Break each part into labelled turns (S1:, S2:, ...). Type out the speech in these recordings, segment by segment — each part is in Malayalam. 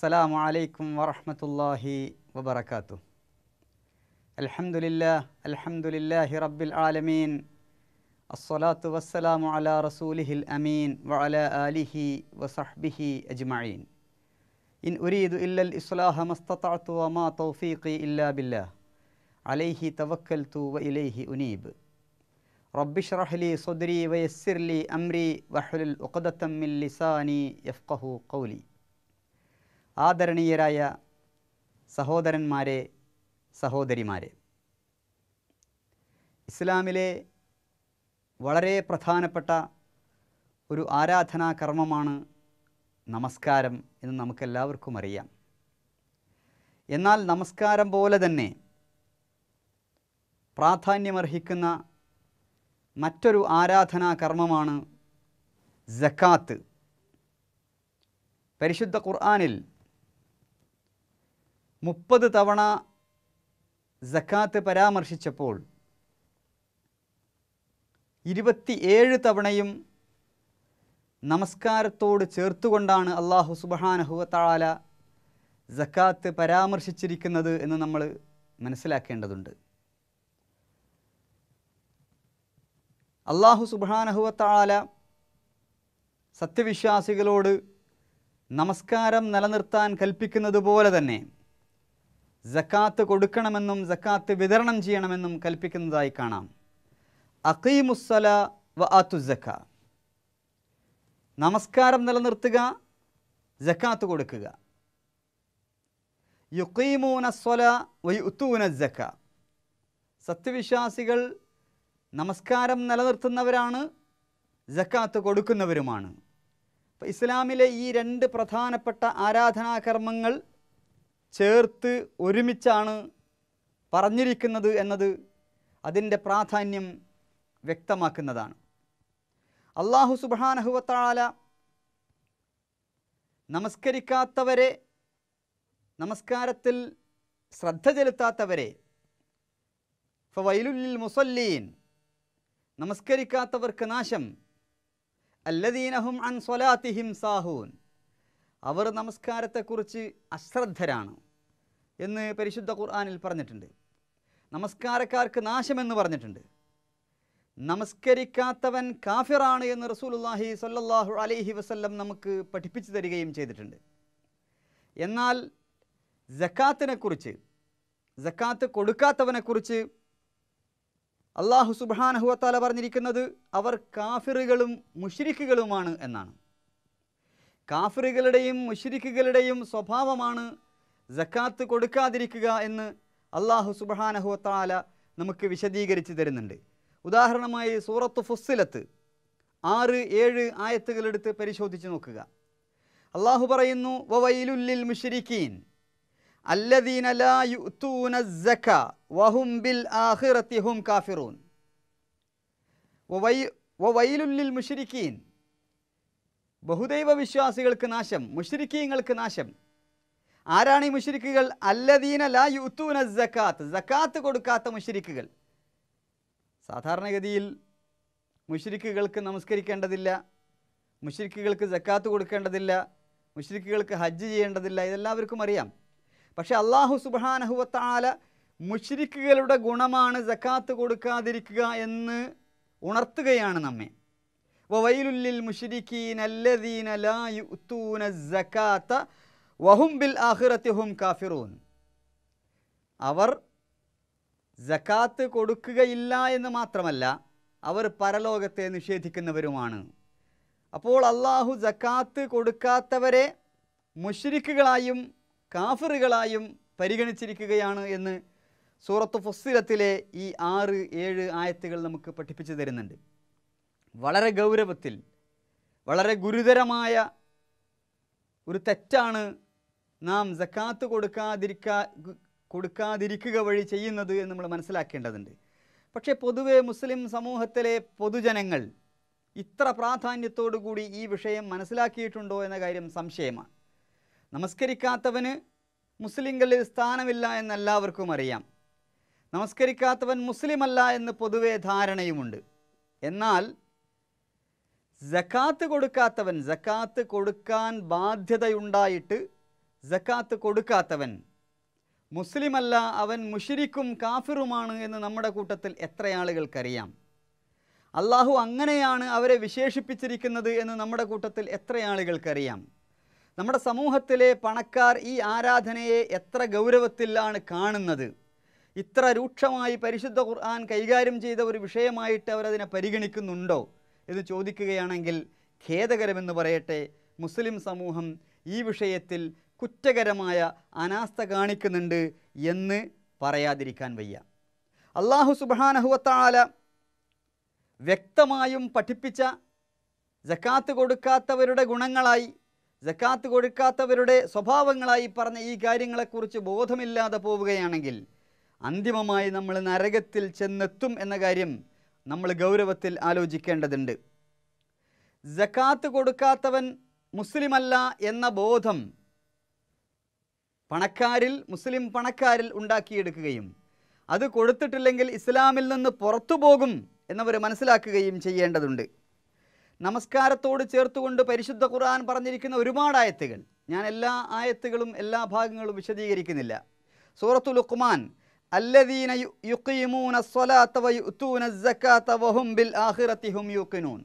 S1: السلام عليكم ورحمة الله وبركاته الحمد لله الحمد لله رب العالمين الصلاة والسلام على رسوله الأمين وعلى آله وصحبه أجمعين إن أريد إلا الإصلاح ما استطعت وما توفيقي إلا بالله عليه توكلت وإليه أنيب رب اشرح لي صدري ويسر لي أمري واحلل عقدة من لساني يفقه قولي ആദരണീയരായ സഹോദരന്മാരെ സഹോദരിമാരെ ഇസ്ലാമിലെ വളരെ പ്രധാനപ്പെട്ട ഒരു ആരാധനാ കർമ്മമാണ് നമസ്കാരം എന്ന് നമുക്കെല്ലാവർക്കും അറിയാം എന്നാൽ നമസ്കാരം പോലെ തന്നെ പ്രാധാന്യമർഹിക്കുന്ന മറ്റൊരു ആരാധനാ കർമ്മമാണ് ജക്കാത്ത് പരിശുദ്ധ ഖുർആാനിൽ മുപ്പത് തവണ ജക്കാത്ത് പരാമർശിച്ചപ്പോൾ ഇരുപത്തിയേഴ് തവണയും നമസ്കാരത്തോട് ചേർത്തുകൊണ്ടാണ് അള്ളാഹു സുബഹാനഹുവത്താല ജക്കാത്ത് പരാമർശിച്ചിരിക്കുന്നത് എന്ന് നമ്മൾ മനസ്സിലാക്കേണ്ടതുണ്ട് അള്ളാഹു സുബാനഹുവത്താല സത്യവിശ്വാസികളോട് നമസ്കാരം നിലനിർത്താൻ കൽപ്പിക്കുന്നത് പോലെ തന്നെ ജക്കാത്ത് കൊടുക്കണമെന്നും ജക്കാത്ത് വിതരണം ചെയ്യണമെന്നും കൽപ്പിക്കുന്നതായി കാണാം അഖീമുസ്സല വ ആത്തു ജക്ക നമസ്കാരം നിലനിർത്തുക ജക്കാത്ത് കൊടുക്കുക യുക്കീമൂന സ്വല വയുത്തൂന ജക്ക സത്യവിശ്വാസികൾ നമസ്കാരം നിലനിർത്തുന്നവരാണ് ജക്കാത്ത് കൊടുക്കുന്നവരുമാണ് അപ്പോൾ ഇസ്ലാമിലെ ഈ രണ്ട് പ്രധാനപ്പെട്ട ആരാധനാകർമ്മങ്ങൾ ചേർത്ത് ഒരുമിച്ചാണ് പറഞ്ഞിരിക്കുന്നത് എന്നത് അതിൻ്റെ പ്രാധാന്യം വ്യക്തമാക്കുന്നതാണ് അള്ളാഹു സുബാനഹുവത്താല നമസ്കരിക്കാത്തവരെ നമസ്കാരത്തിൽ ശ്രദ്ധ ചെലുത്താത്തവരെ ഫവൈലുല്ലിൽ മുസല്ലീൻ നമസ്കരിക്കാത്തവർക്ക് നാശം അല്ലദീനഹും അൻ സ്വലാത്തിഹിം സാഹൂൻ അവർ നമസ്കാരത്തെക്കുറിച്ച് അശ്രദ്ധരാണ് എന്ന് പരിശുദ്ധ ഖുർആാനിൽ പറഞ്ഞിട്ടുണ്ട് നമസ്കാരക്കാർക്ക് നാശമെന്ന് പറഞ്ഞിട്ടുണ്ട് നമസ്കരിക്കാത്തവൻ കാഫിറാണ് എന്ന് റസൂലുല്ലാഹി സല്ലല്ലാഹു അലൈഹി വസല്ലം നമുക്ക് പഠിപ്പിച്ചു തരികയും ചെയ്തിട്ടുണ്ട് എന്നാൽ ജക്കാത്തിനെക്കുറിച്ച് ജക്കാത്ത് കൊടുക്കാത്തവനെക്കുറിച്ച് അള്ളാഹു സുബാനഹുവത്താല പറഞ്ഞിരിക്കുന്നത് അവർ കാഫിറുകളും മുഷിരിക്കുകളുമാണ് എന്നാണ് കാഫിറുകളുടെയും മുഷിരിക്കുകളുടെയും സ്വഭാവമാണ് ജക്കാത്ത് കൊടുക്കാതിരിക്കുക എന്ന് അള്ളാഹു സുബാനഹുവത്താല നമുക്ക് വിശദീകരിച്ച് തരുന്നുണ്ട് ഉദാഹരണമായി സൂറത്ത് ഫുസ്സിലത്ത് ആറ് ഏഴ് ആയത്തുകളെടുത്ത് പരിശോധിച്ച് നോക്കുക അള്ളാഹു പറയുന്നു വവൈലുല്ലിൽ മുഷിരിക്കീൻ അല്ലദീന ലാ യുഅ്തൂന സക്ക വഹും ബിൽ ആഖിറത്തി ഹും കാഫിറൂൻ വവൈ വവൈലുല്ലിൽ മുഷിരിക്കീൻ ബഹുദൈവ വിശ്വാസികൾക്ക് നാശം മുഷിരിക്കീങ്ങൾക്ക് നാശം ആരാണ് ഈ മുഷിരിക്കുകൾ അല്ലദീന ലാ യുഅ്തൂന സക്കാത്ത് സക്കാത്ത് കൊടുക്കാത്ത മുഷിരിക്കുകൾ സാധാരണഗതിയിൽ മുഷിരിക്കുകൾക്ക് നമസ്കരിക്കേണ്ടതില്ല മുഷിരിക്കുകൾക്ക് ജക്കാത്ത് കൊടുക്കേണ്ടതില്ല മുഷിരിക്കുകൾക്ക് ഹജ്ജ് ചെയ്യേണ്ടതില്ല ഇതെല്ലാവർക്കും അറിയാം പക്ഷെ അള്ളാഹു സുബാനഹുവത്താല മുഷിരിക്കുകളുടെ ഗുണമാണ് ജക്കാത്ത് കൊടുക്കാതിരിക്കുക എന്ന് ഉണർത്തുകയാണ് നമ്മെ വവൈലുല്ലിൽ മുഷിരിക്കീൻ അല്ലദീന ലാ യുഅ്തൂന സക്കാത്ത വഹും ബിൽ ആഖിറത്തി ഹും കാഫിറൂൻ അവർ ജക്കാത്ത് കൊടുക്കുകയില്ല എന്ന് മാത്രമല്ല അവർ പരലോകത്തെ നിഷേധിക്കുന്നവരുമാണ് അപ്പോൾ അള്ളാഹു ജക്കാത്ത് കൊടുക്കാത്തവരെ മുഷിരിക്കുകളായും കാഫിറുകളായും പരിഗണിച്ചിരിക്കുകയാണ് എന്ന് സൂറത്ത് ഫുസ്സിലത്തിലെ ഈ ആറ് ഏഴ് ആയത്തുകൾ നമുക്ക് പഠിപ്പിച്ചു തരുന്നുണ്ട് വളരെ ഗൗരവത്തിൽ വളരെ ഗുരുതരമായ ഒരു തെറ്റാണ് നാം ജക്കാത്ത് കൊടുക്കാതിരിക്കാ കൊടുക്കാതിരിക്കുക വഴി ചെയ്യുന്നത് എന്ന് നമ്മൾ മനസ്സിലാക്കേണ്ടതുണ്ട് പക്ഷേ പൊതുവെ മുസ്ലിം സമൂഹത്തിലെ പൊതുജനങ്ങൾ ഇത്ര പ്രാധാന്യത്തോടു കൂടി ഈ വിഷയം മനസ്സിലാക്കിയിട്ടുണ്ടോ എന്ന കാര്യം സംശയമാണ് നമസ്കരിക്കാത്തവന് മുസ്ലിങ്ങളിൽ സ്ഥാനമില്ല എന്ന് എല്ലാവർക്കും അറിയാം നമസ്കരിക്കാത്തവൻ മുസ്ലിമല്ല എന്ന് പൊതുവെ ധാരണയുമുണ്ട് എന്നാൽ ജക്കാത്ത് കൊടുക്കാത്തവൻ ജക്കാത്ത് കൊടുക്കാൻ ബാധ്യതയുണ്ടായിട്ട് ജക്കാത്ത് കൊടുക്കാത്തവൻ മുസ്ലിമല്ല അവൻ മുഷിരിക്കും കാഫിറുമാണ് എന്ന് നമ്മുടെ കൂട്ടത്തിൽ എത്ര ആളുകൾക്കറിയാം അള്ളാഹു അങ്ങനെയാണ് അവരെ വിശേഷിപ്പിച്ചിരിക്കുന്നത് എന്ന് നമ്മുടെ കൂട്ടത്തിൽ എത്ര ആളുകൾക്കറിയാം നമ്മുടെ സമൂഹത്തിലെ പണക്കാർ ഈ ആരാധനയെ എത്ര ഗൗരവത്തിലാണ് കാണുന്നത് ഇത്ര രൂക്ഷമായി പരിശുദ്ധ ഖുർആൻ കൈകാര്യം ചെയ്ത ഒരു വിഷയമായിട്ട് അവരതിനെ പരിഗണിക്കുന്നുണ്ടോ എന്ന് ചോദിക്കുകയാണെങ്കിൽ ഖേദകരമെന്ന് പറയട്ടെ മുസ്ലിം സമൂഹം ഈ വിഷയത്തിൽ കുറ്റകരമായ അനാസ്ഥ കാണിക്കുന്നുണ്ട് എന്ന് പറയാതിരിക്കാൻ വയ്യ അള്ളാഹു സുബാനഹുവത്താല വ്യക്തമായും പഠിപ്പിച്ച ജക്കാത്ത് കൊടുക്കാത്തവരുടെ ഗുണങ്ങളായി ജക്കാത്ത് കൊടുക്കാത്തവരുടെ സ്വഭാവങ്ങളായി പറഞ്ഞ ഈ കാര്യങ്ങളെക്കുറിച്ച് ബോധമില്ലാതെ പോവുകയാണെങ്കിൽ അന്തിമമായി നമ്മൾ നരകത്തിൽ ചെന്നെത്തും എന്ന കാര്യം നമ്മൾ ഗൗരവത്തിൽ ആലോചിക്കേണ്ടതുണ്ട് ജക്കാത്ത് കൊടുക്കാത്തവൻ മുസ്ലിമല്ല എന്ന ബോധം പണക്കാരിൽ മുസ്ലിം പണക്കാരിൽ ഉണ്ടാക്കിയെടുക്കുകയും അത് കൊടുത്തിട്ടില്ലെങ്കിൽ ഇസ്ലാമിൽ നിന്ന് പുറത്തു പോകും എന്നവർ മനസ്സിലാക്കുകയും ചെയ്യേണ്ടതുണ്ട് നമസ്കാരത്തോട് ചേർത്തുകൊണ്ട് പരിശുദ്ധ ഖുർആൻ പറഞ്ഞിരിക്കുന്ന ഒരുപാട് ആയത്തുകൾ ഞാൻ എല്ലാ ആയത്തുകളും എല്ലാ ഭാഗങ്ങളും വിശദീകരിക്കുന്നില്ല സൂറത്തു ലുഖ്മാൻ അല്ലദീന യു- യുഖീമൂന സ്വലാത്ത വയുത്തൂന സക്കാത്ത വഹും ബിൽ ആഖിറത്തി ഹും യൂഖിനൂൻ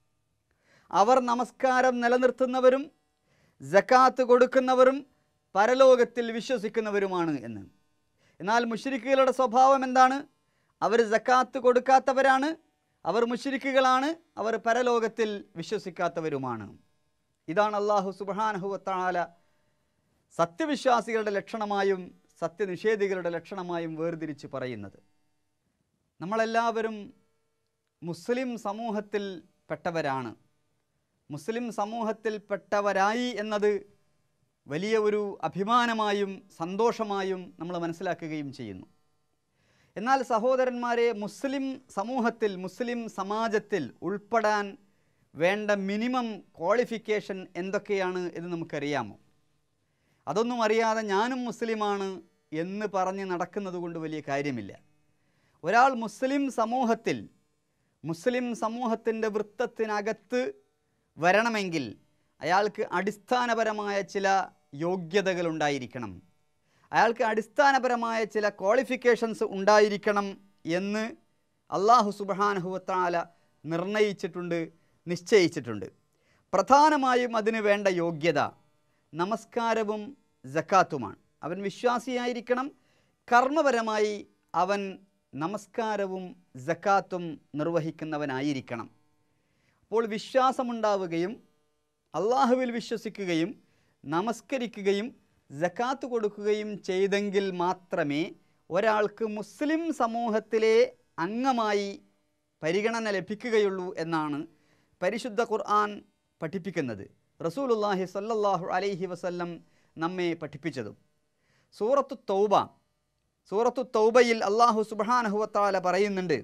S1: അവർ നമസ്കാരം നിലനിർത്തുന്നവരും ജക്കാത്ത് കൊടുക്കുന്നവരും പരലോകത്തിൽ വിശ്വസിക്കുന്നവരുമാണ് എന്ന് എന്നാൽ മുഷ്രിക്കുകളുടെ സ്വഭാവം എന്താണ് അവർ ജക്കാത്ത് കൊടുക്കാത്തവരാണ് അവർ മുഷ്രിക്കുകളാണ് അവർ പരലോകത്തിൽ വിശ്വസിക്കാത്തവരുമാണ് ഇതാണ് അള്ളാഹു സുബാനഹുവത്താല സത്യവിശ്വാസികളുടെ ലക്ഷണമായും സത്യനിഷേധികളുടെ ലക്ഷണമായും വേർതിരിച്ച് പറയുന്നത് നമ്മളെല്ലാവരും മുസ്ലിം സമൂഹത്തിൽ പെട്ടവരാണ് മുസ്ലിം സമൂഹത്തിൽ പെട്ടവരായി എന്നത് വലിയ ഒരു അഭിമാനമായും സന്തോഷമായും നമ്മൾ മനസ്സിലാക്കുകയും ചെയ്യുന്നു എന്നാൽ സഹോദരന്മാരെ മുസ്ലിം സമൂഹത്തിൽ മുസ്ലിം സമാജത്തിൽ ഉൾപ്പെടാൻ വേണ്ട മിനിമം ക്വാളിഫിക്കേഷൻ എന്തൊക്കെയാണ് എന്ന് നമുക്കറിയാമോ അതൊന്നും അറിയാതെ ഞാനും മുസ്ലിമാണ് എന്ന് പറഞ്ഞ് നടക്കുന്നത് കൊണ്ട് വലിയ കാര്യമില്ല ഒരാൾ മുസ്ലിം സമൂഹത്തിൽ മുസ്ലിം സമൂഹത്തിൻ്റെ വൃത്തത്തിനകത്ത് വരണമെങ്കിൽ അയാൾക്ക് അടിസ്ഥാനപരമായ ചില യോഗ്യതകൾ ഉണ്ടായിരിക്കണം അയാൾക്ക് അടിസ്ഥാനപരമായ ചില ക്വാളിഫിക്കേഷൻസ് ഉണ്ടായിരിക്കണം എന്ന് അള്ളാഹു സുബാനഹുവത്താല നിർണയിച്ചിട്ടുണ്ട് നിശ്ചയിച്ചിട്ടുണ്ട് പ്രധാനമായും അതിന് വേണ്ട യോഗ്യത നമസ്കാരവും ജക്കാത്തുമാണ് അവൻ വിശ്വാസിയായിരിക്കണം കർമ്മപരമായി അവൻ നമസ്കാരവും ജക്കാത്തും നിർവഹിക്കുന്നവനായിരിക്കണം അപ്പോൾ വിശ്വാസമുണ്ടാവുകയും അള്ളാഹുവിൽ വിശ്വസിക്കുകയും നമസ്കരിക്കുകയും ജക്കാത്ത് കൊടുക്കുകയും ചെയ്തെങ്കിൽ മാത്രമേ ഒരാൾക്ക് മുസ്ലിം സമൂഹത്തിലെ അംഗമായി പരിഗണന ലഭിക്കുകയുള്ളൂ എന്നാണ് പരിശുദ്ധ ഖുർആൻ പഠിപ്പിക്കുന്നത് റസൂലുള്ളാഹി സ്വല്ലല്ലാഹു അലൈഹി വസല്ലം നമ്മെ പഠിപ്പിച്ചതും സൂറത്തു തൗബ സൂറത്തു തൗബയിൽ അള്ളാഹു സുബ്ഹാനഹുവത്താല പറയുന്നുണ്ട്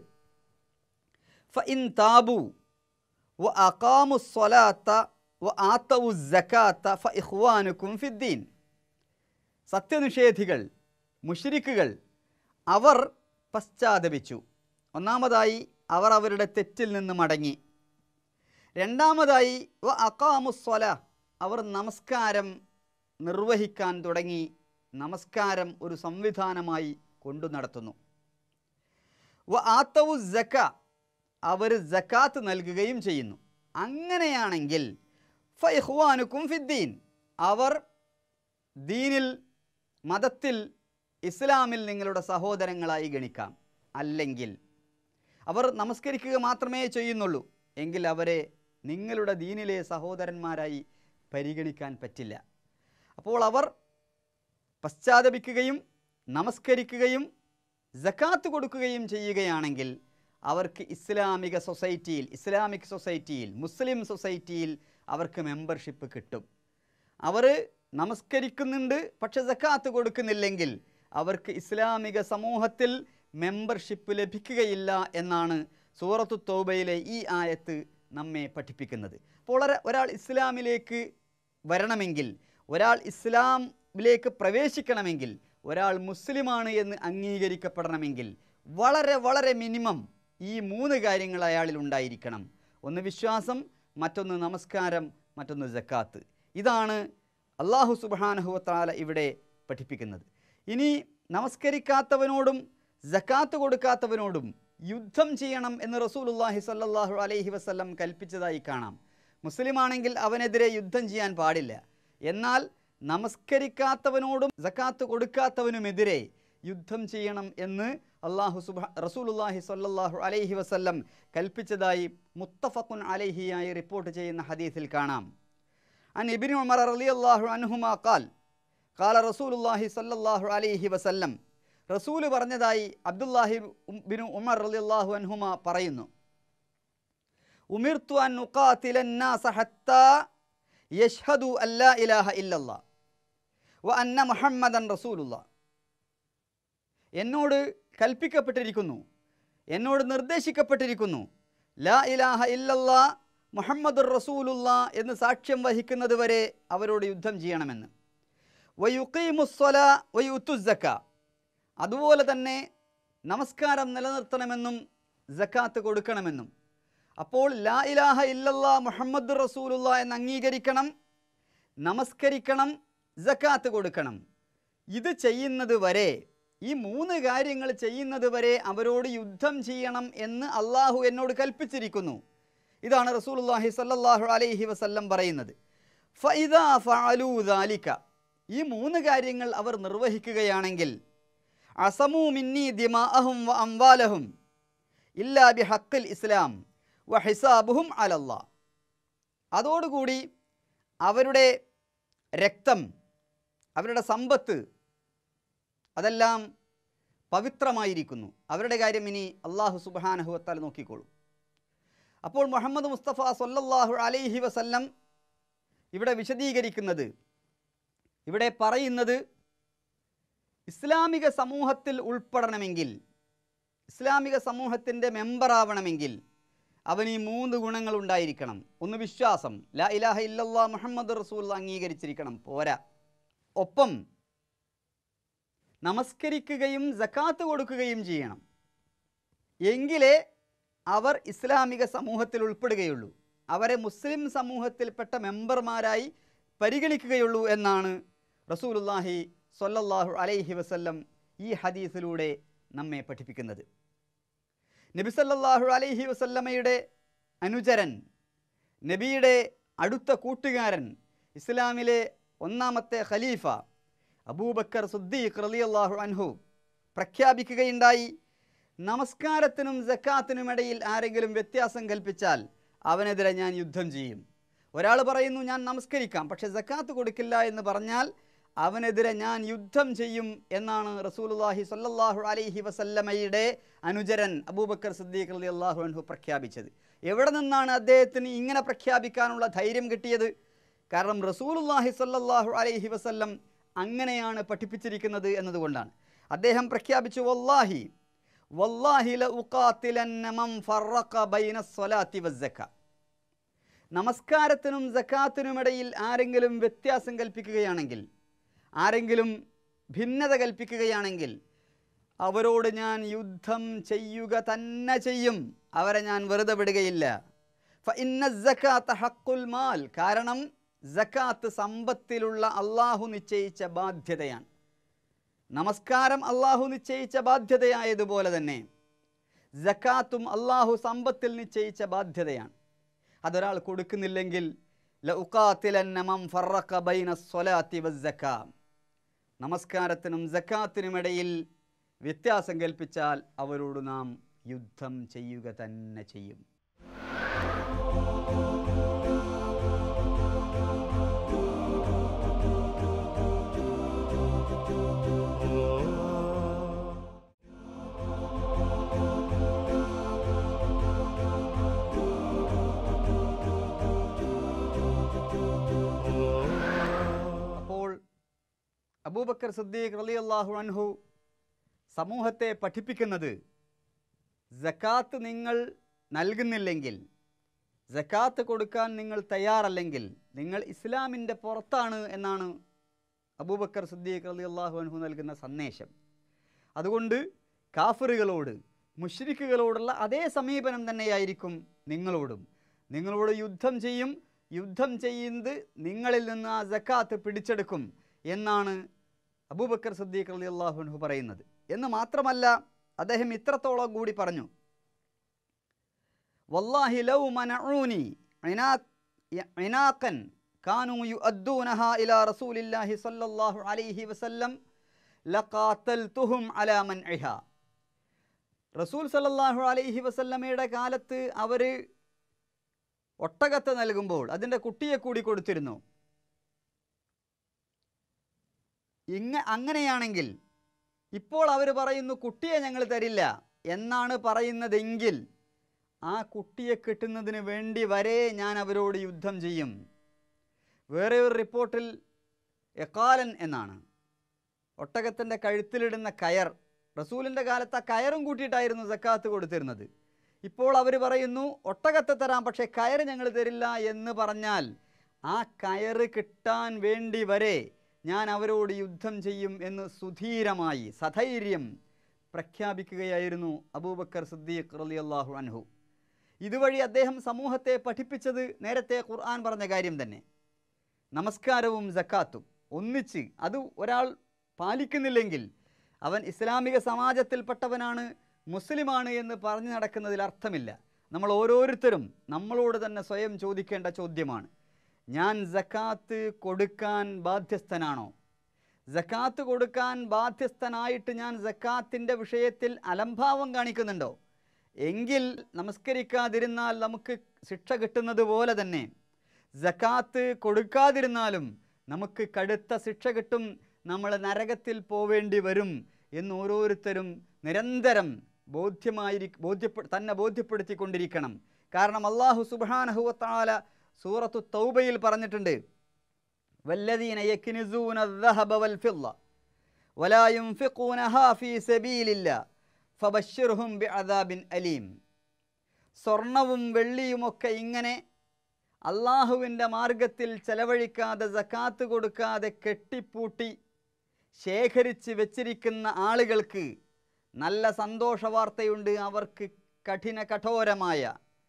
S1: ഫഇൻ താബു വ അഖാമു സ്വലാത്ത വ ആത്തവു സക്കാത്ത ഫ ഇഖ്വാനുക്കും ഫിദ്ദീൻ സത്യനിഷേധികൾ മുഷ്രിക്കുകൾ അവർ പശ്ചാത്തപിച്ചു ഒന്നാമതായി അവർ അവരുടെ തെറ്റിൽ നിന്ന് മടങ്ങി രണ്ടാമതായി വ അക്കാമുസ്വല അവർ നമസ്കാരം നിർവഹിക്കാൻ തുടങ്ങി നമസ്കാരം ഒരു സംവിധാനമായി കൊണ്ടു നടത്തുന്നു വ ആത്തവു ജക്ക അവർ ജക്കാത്ത് നൽകുകയും ചെയ്യുന്നു അങ്ങനെയാണെങ്കിൽ ഫൈഹ്വാനുക്കും ഫിദ്ദീൻ അവർ ദീനിൽ മതത്തിൽ ഇസ്ലാമിൽ നിങ്ങളുടെ സഹോദരങ്ങളായി ഗണിക്കാം അല്ലെങ്കിൽ അവർ നമസ്കരിക്കുക മാത്രമേ ചെയ്യുന്നുള്ളൂ എങ്കിൽ അവരെ നിങ്ങളുടെ ദീനിലെ സഹോദരന്മാരായി പരിഗണിക്കാൻ പറ്റില്ല അപ്പോൾ അവർ പശ്ചാത്തപിക്കുകയും നമസ്കരിക്കുകയും ജക്കാത്ത് കൊടുക്കുകയും ചെയ്യുകയാണെങ്കിൽ അവർക്ക് ഇസ്ലാമിക സൊസൈറ്റിയിൽ ഇസ്ലാമിക് സൊസൈറ്റിയിൽ മുസ്ലിം സൊസൈറ്റിയിൽ അവർക്ക് മെമ്പർഷിപ്പ് കിട്ടും അവർ നമസ്കരിക്കുന്നുണ്ട് പക്ഷെ ജക്കാത്ത് കൊടുക്കുന്നില്ലെങ്കിൽ അവർക്ക് ഇസ്ലാമിക സമൂഹത്തിൽ മെമ്പർഷിപ്പ് ലഭിക്കുകയില്ല എന്നാണ് സൂറത്തു തോബയിലെ ഈ ആയത്ത് നമ്മെ പഠിപ്പിക്കുന്നത് അപ്പോൾ ഒര- ഒരാൾ ഇസ്ലാമിലേക്ക് വരണമെങ്കിൽ ഒരാൾ ഇസ്ലാമിലേക്ക് പ്രവേശിക്കണമെങ്കിൽ ഒരാൾ മുസ്ലിമാണ് എന്ന് അംഗീകരിക്കപ്പെടണമെങ്കിൽ വളരെ വളരെ മിനിമം ഈ മൂന്ന് കാര്യങ്ങൾ അയാളിൽ ഉണ്ടായിരിക്കണം ഒന്ന് വിശ്വാസം മറ്റൊന്ന് നമസ്കാരം മറ്റൊന്ന് ജക്കാത്ത് ഇതാണ് അള്ളാഹു സുബാനഹുവത്താല ഇവിടെ പഠിപ്പിക്കുന്നത് ഇനി നമസ്കരിക്കാത്തവനോടും ജക്കാത്ത് കൊടുക്കാത്തവനോടും യുദ്ധം ചെയ്യണം എന്ന് റസൂലുല്ലാഹി സല്ലല്ലാഹു അലൈഹി വസല്ലം കൽപ്പിച്ചതായി കാണാം മുസ്ലിമാണെങ്കിൽ അവനെതിരെ യുദ്ധം ചെയ്യാൻ പാടില്ല എന്നാൽ നമസ്കരിക്കാത്തവനോടും ജക്കാത്ത് കൊടുക്കാത്തവനുമെതിരെ യുദ്ധം ചെയ്യണം എന്ന് അള്ളാഹു സുബ റസൂലുല്ലാഹി സ്വല്ലല്ലാഹു അലൈഹി വസല്ലം കൽപ്പിച്ചതായി മുത്തഫഖുൻ അലൈഹിയായി റിപ്പോർട്ട് ചെയ്യുന്ന ഹദീസിൽ കാണാം അൻ ഇബിൻ ഉമർ റളിയല്ലാഹു അൻഹുമാ ഖാൽ ഖാല റസൂലുല്ലാഹി സ്വല്ലല്ലാഹു അലൈഹി വസല്ലം റസൂല് പറഞ്ഞതായി അബ്ദുല്ലാഹി ബിൻ ഉമർ റളിയല്ലാഹു അൻഹുമ പറയുന്നു ഉമിർത്തു അൻ ഉഖാതില الناس حتى يشهدوا أن لا إله إلا الله وأن محمدا رسول الله എന്നോട് കൽപ്പിക്കപ്പെട്ടിരിക്കുന്നു എന്നോട് നിർദ്ദേശിക്കപ്പെട്ടിരിക്കുന്നു ലാ ഇലാഹ ഇല്ലല്ലാ മുഹമ്മദുർ റസൂലുള്ള എന്ന് സാക്ഷ്യം വഹിക്കുന്നത് വരെ അവരോട് യുദ്ധം ചെയ്യണമെന്ന് വയുക്കീമുസ്വല വയുത്തുസക്ക അതുപോലെ തന്നെ നമസ്കാരം നിലനിർത്തണമെന്നും ജക്കാത്ത് കൊടുക്കണമെന്നും അപ്പോൾ ലാ ഇലാഹ ഇല്ലല്ലാ മുഹമ്മദ് റസൂലുള്ള എന്ന് അംഗീകരിക്കണം നമസ്കരിക്കണം ജക്കാത്ത് കൊടുക്കണം ഇത് ചെയ്യുന്നത് വരെ ഈ മൂന്ന് കാര്യങ്ങൾ ചെയ്യുന്നത് വരെ അവരോട് യുദ്ധം ചെയ്യണം എന്ന് അള്ളാഹു എന്നോട് കൽപ്പിച്ചിരിക്കുന്നു ഇതാണ് റസൂലുള്ളാഹി സ്വല്ലല്ലാഹു അലൈഹി വസല്ലം പറയുന്നത് ഫഇദാ ഫഅലൂ ദാലിക ഈ മൂന്ന് കാര്യങ്ങൾ അവർ നിർവഹിക്കുകയാണെങ്കിൽ അസമൂ മിന്നി ദിമാഅഹും വ അംവാലഹും ഇല്ലാ ബി ഹക്കിൽ ഇസ്ലാം വ ഹിസാബുഹും അലല്ലാ അതോടുകൂടി അവരുടെ രക്തം അവരുടെ സമ്പത്ത് അതെല്ലാം പവിത്രമായിരിക്കുന്നു അവരുടെ കാര്യം ഇനി അള്ളാഹു സുബാനഹുവത്താൽ നോക്കിക്കോളൂ അപ്പോൾ മുഹമ്മദ് മുസ്തഫ സൊല്ലല്ലാഹു അലൈഹി വസല്ലം ഇവിടെ വിശദീകരിക്കുന്നത് ഇവിടെ പറയുന്നത് ഇസ്ലാമിക സമൂഹത്തിൽ ഉൾപ്പെടണമെങ്കിൽ ഇസ്ലാമിക സമൂഹത്തിൻ്റെ മെമ്പറാവണമെങ്കിൽ അവന് ഈ മൂന്ന് ഗുണങ്ങൾ ഉണ്ടായിരിക്കണം ഒന്ന് വിശ്വാസം ലാ ഇലാഹ ഇല്ലല്ലാ മുഹമ്മദ് റസൂൽ അംഗീകരിച്ചിരിക്കണം പോരാ ഒപ്പം നമസ്കരിക്കുകയും ജക്കാത്ത് കൊടുക്കുകയും ചെയ്യണം എങ്കിലേ അവർ ഇസ്ലാമിക സമൂഹത്തിൽ ഉൾപ്പെടുകയുള്ളൂ അവരെ മുസ്ലിം സമൂഹത്തിൽപ്പെട്ട മെമ്പർമാരായി പരിഗണിക്കുകയുള്ളൂ എന്നാണ് റസൂലുല്ലാഹി സ്വല്ലല്ലാഹു അലൈഹി വസല്ലം ഈ ഹദീസിലൂടെ നമ്മെ പഠിപ്പിക്കുന്നത് നബി സല്ലല്ലാഹു അലൈഹി വസല്ലമയുടെ അനുചരൻ നബിയുടെ അടുത്ത കൂട്ടുകാരൻ ഇസ്ലാമിലെ ഒന്നാമത്തെ ഖലീഫ അബൂബക്കർ സുദ്ദീഖ് റളിയല്ലാഹു അൻഹു പ്രഖ്യാപിക്കുകയുണ്ടായി നമസ്കാരത്തിനും ജക്കാത്തിനുമിടയിൽ ആരെങ്കിലും വ്യത്യാസം കൽപ്പിച്ചാൽ അവനെതിരെ ഞാൻ യുദ്ധം ചെയ്യും ഒരാൾ പറയുന്നു ഞാൻ നമസ്കരിക്കാം പക്ഷെ ജക്കാത്ത് കൊടുക്കില്ല എന്ന് പറഞ്ഞാൽ അവനെതിരെ ഞാൻ യുദ്ധം ചെയ്യും എന്നാണ് റസൂലുള്ളാഹി സ്വല്ലല്ലാഹു അലൈഹി വസല്ലമയുടെ അനുചരൻ അബൂബക്കർ സിദ്ദീഖ് റളി അള്ളാഹു അൻഹു പ്രഖ്യാപിച്ചത് എവിടെ നിന്നാണ് അദ്ദേഹത്തിന് ഇങ്ങനെ പ്രഖ്യാപിക്കാനുള്ള ധൈര്യം കിട്ടിയത് കാരണം റസൂലുള്ളാഹി സ്വല്ലല്ലാഹു അലൈഹി വസല്ലം അങ്ങനെയാണ് പഠിപ്പിച്ചിരിക്കുന്നത് എന്നതുകൊണ്ടാണ് അദ്ദേഹം പ്രഖ്യാപിച്ചു വല്ലാഹി വല്ലാഹി ലഉഖാതിലന്ന മൻ ഫറഖ ബൈന സ്വലാത്തി വസ്സക്ക നമസ്കാരത്തിനും ജക്കാത്തിനുമിടയിൽ ആരെങ്കിലും വ്യത്യാസം കൽപ്പിക്കുകയാണെങ്കിൽ ആരെങ്കിലും ഭിന്നത കൽപ്പിക്കുകയാണെങ്കിൽ അവരോട് ഞാൻ യുദ്ധം ചെയ്യുക തന്നെ ചെയ്യും അവരെ ഞാൻ വെറുതെ വിടുകയില്ല ഫഇന്ന സക്കാത്ത ഹക്കുൽ മാൽ കാരണം സക്കാത്ത് സമ്പത്തിലുള്ള അള്ളാഹു നിശ്ചയിച്ച ബാധ്യതയാണ് നമസ്കാരം അള്ളാഹു നിശ്ചയിച്ച ബാധ്യതയായതുപോലെ തന്നെ ജക്കാത്തും അള്ളാഹു സമ്പത്തിൽ നിശ്ചയിച്ച ബാധ്യതയാണ് അതൊരാൾ കൊടുക്കുന്നില്ലെങ്കിൽ ലഉഖാതിലന്ന മൻ ഫറഖ ബൈന സ്വലാത്തി വസ്സക്കാ നമസ്കാരത്തിനും ജക്കാത്തിനുമിടയിൽ വ്യത്യാസം കൽപ്പിച്ചാൽ അവരോട് നാം യുദ്ധം ചെയ്യുക തന്നെ ചെയ്യും അപ്പോൾ അബൂബക്കർ സിദ്ദീഖ് റളിയല്ലാഹു അൻഹു സമൂഹത്തെ പഠിപ്പിക്കുന്നത് ജക്കാത്ത് നിങ്ങൾ നൽകുന്നില്ലെങ്കിൽ ജക്കാത്ത് കൊടുക്കാൻ നിങ്ങൾ തയ്യാറല്ലെങ്കിൽ നിങ്ങൾ ഇസ്ലാമിൻ്റെ പുറത്താണ് എന്നാണ് അബൂബക്കർ സിദ്ദീഖ് റളിയല്ലാഹു അൻഹു നൽകുന്ന സന്ദേശം അതുകൊണ്ട് കാഫറുകളോട് മുഷ്രിക്കുകളോടുള്ള അതേ സമീപനം തന്നെയായിരിക്കും നിങ്ങളോടും നിങ്ങളോട് യുദ്ധം ചെയ്യും യുദ്ധം ചെയ്യുന്നത് നിങ്ങളിൽ നിന്ന് ആ ജക്കാത്ത് പിടിച്ചെടുക്കും എന്നാണ് അബൂബക്കർ സദ്ദീഖ് അലി അള്ളാഹുൻഹു പറയുന്നത് എന്ന് മാത്രമല്ല അദ്ദേഹം ഇത്രത്തോളം കൂടി പറഞ്ഞു വല്ലാഹി ലൗ മനഊനി ഇനാഖൻ കാനു യുഅദ്ദൂനഹ ഇലാ റസൂലില്ലാഹി സ്വല്ലല്ലാഹു അലൈഹി വസല്ലം ലഖാത്തൽതുഹും അലാ മൻഇഹ റസൂൽ സല്ലല്ലാഹു അലൈഹി വസല്ലമയുടെ കാലത്ത് അവർ ഒട്ടകത്ത് നൽകുമ്പോൾ അതിൻ്റെ കുട്ടിയെ കൂടി കൊടുത്തിരുന്നു ഇങ്ങ അങ്ങനെയാണെങ്കിൽ ഇപ്പോൾ അവർ പറയുന്നു കുട്ടിയെ ഞങ്ങൾ തരില്ല എന്നാണ് പറയുന്നതെങ്കിൽ ആ കുട്ടിയെ കിട്ടുന്നതിന് വേണ്ടി വരെ ഞാൻ അവരോട് യുദ്ധം ചെയ്യും വേറെ ഒരു റിപ്പോർട്ടിൽ എക്കാലൻ എന്നാണ് ഒട്ടകത്തിൻ്റെ കഴുത്തിലിടുന്ന കയർ റസൂലിൻ്റെ കാലത്ത് ആ കയറും കൂട്ടിയിട്ടായിരുന്നു സക്കാത്ത് കൊടുത്തിരുന്നത് ഇപ്പോൾ അവർ പറയുന്നു ഒട്ടകത്തെ തരാം പക്ഷേ കയറ് ഞങ്ങൾ തരില്ല എന്ന് പറഞ്ഞാൽ ആ കയറ് കിട്ടാൻ വേണ്ടി വരെ ഞാൻ അവരോട് യുദ്ധം ചെയ്യും എന്ന് സുധീരമായി സധൈര്യം പ്രഖ്യാപിക്കുകയായിരുന്നു അബൂബക്കർ സിദ്ദീഖ് റളിയല്ലാഹു അൻഹു ഇതുവഴി അദ്ദേഹം സമൂഹത്തെ പഠിപ്പിച്ചത് നേരത്തെ ഖുർആൻ പറഞ്ഞ കാര്യം തന്നെ നമസ്കാരവും ജക്കാത്തും ഒന്നിച്ച് അത് ഒരാൾ പാലിക്കുന്നില്ലെങ്കിൽ അവൻ ഇസ്ലാമിക സമാജത്തിൽപ്പെട്ടവനാണ് മുസ്ലിമാണ് എന്ന് പറഞ്ഞു നടക്കുന്നതിൽ അർത്ഥമില്ല നമ്മൾ ഓരോരുത്തരും നമ്മളോട് തന്നെ സ്വയം ചോദിക്കേണ്ട ചോദ്യമാണ് ഞാൻ ജക്കാത്ത് കൊടുക്കാൻ ബാധ്യസ്ഥനാണോ ജക്കാത്ത് കൊടുക്കാൻ ബാധ്യസ്ഥനായിട്ട് ഞാൻ ജക്കാത്തിൻ്റെ വിഷയത്തിൽ അലംഭാവം കാണിക്കുന്നുണ്ടോ എങ്കിൽ നമസ്കരിക്കാതിരുന്നാൽ നമുക്ക് ശിക്ഷ കിട്ടുന്നത് പോലെ തന്നെ ജക്കാത്ത് കൊടുക്കാതിരുന്നാലും നമുക്ക് കടുത്ത ശിക്ഷ കിട്ടും നമ്മൾ നരകത്തിൽ പോവേണ്ടി വരും എന്ന് ഓരോരുത്തരും നിരന്തരം ബോധ്യമായിരി ബോധ്യപ്പെ തന്നെ ബോധ്യപ്പെടുത്തിക്കൊണ്ടിരിക്കണം കാരണം അള്ളാഹു സുബാനഹുവത്താല സൂറത്തു തൗബയിൽ പറഞ്ഞിട്ടുണ്ട് വല്ലദീന യക്നിസൂന الذهب والفضة ولا ينفقونها في سبيل الله فبشرهم بعذاب أليم സ്വർണവും വെള്ളിയുമൊക്കെ ഇങ്ങനെ അള്ളാഹുവിൻ്റെ മാർഗത്തിൽ ചെലവഴിക്കാതെ സക്കാത്ത് കൊടുക്കാതെ കെട്ടിപ്പൂട്ടി ശേഖരിച്ച് വെച്ചിരിക്കുന്ന ആളുകൾക്ക് നല്ല സന്തോഷ വാർത്തയുണ്ട് അവർക്ക് കഠിന കഠോരമായ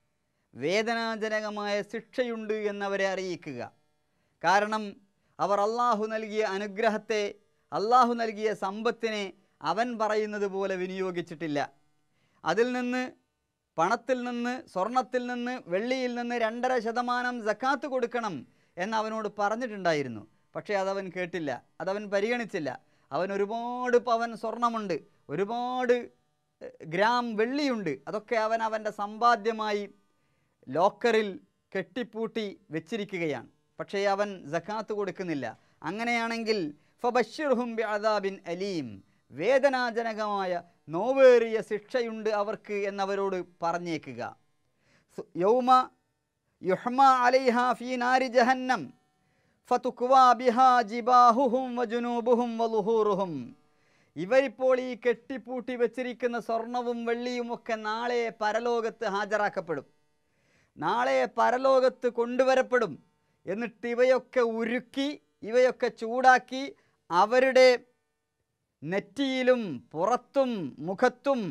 S1: വേദനാജനകമായ ശിക്ഷയുണ്ട് എന്നവരെ അറിയിക്കുക കാരണം അവർ അള്ളാഹു നൽകിയ അനുഗ്രഹത്തെ അള്ളാഹു നൽകിയ സമ്പത്തിനെ അവൻ പറയുന്നത് പോലെ വിനിയോഗിച്ചിട്ടില്ല അതിൽ നിന്ന് പണത്തിൽ നിന്ന് സ്വർണത്തിൽ നിന്ന് വെള്ളിയിൽ നിന്ന് രണ്ടര ശതമാനം ജക്കാത്ത് കൊടുക്കണം എന്ന് അവനോട് പറഞ്ഞിട്ടുണ്ടായിരുന്നു പക്ഷേ അതവൻ കേട്ടില്ല അതവൻ പരിഗണിച്ചില്ല അവൻ ഒരുപാട് പവൻ സ്വർണമുണ്ട് ഒരുപാട് എഹ്, ഗ്രാം വെള്ളിയുണ്ട് അതൊക്കെ അവൻ അവൻ്റെ സമ്പാദ്യമായി ലോക്കറിൽ കെട്ടിപ്പൂട്ടി വെച്ചിരിക്കുകയാണ് പക്ഷേ അവൻ ജക്കാത്ത് കൊടുക്കുന്നില്ല അങ്ങനെയാണെങ്കിൽ ഫബഷിർഹും ബിഅദാബിൻ അലീം വേദനാജനകമായ നോവേറിയ ശിക്ഷയുണ്ട് അവർക്ക് എന്നവരോട് പറഞ്ഞേക്കുക സു- യൗമ യുഹ്മ അലൈഹ ഫീ നാരി ജഹന്നം ഫതുക്വാ ബിഹാ ജിബാഹുഹും വജുനൂബുഹും വലുഹൂറുഹും ഇവരിപ്പോൾ ഈ കെട്ടിപ്പൂട്ടി വെച്ചിരിക്കുന്ന സ്വർണവും വെള്ളിയും ഒക്കെ നാളെ പരലോകത്ത് ഹാജരാക്കപ്പെടും നാളെ പരലോകത്ത് കൊണ്ടുവരപ്പെടും എന്നിട്ട് ഇവയൊക്കെ ഉരുക്കി ഇവയൊക്കെ ചൂടാക്കി അവരുടെ നെറ്റിയിലും പുറത്തും മുഖത്തും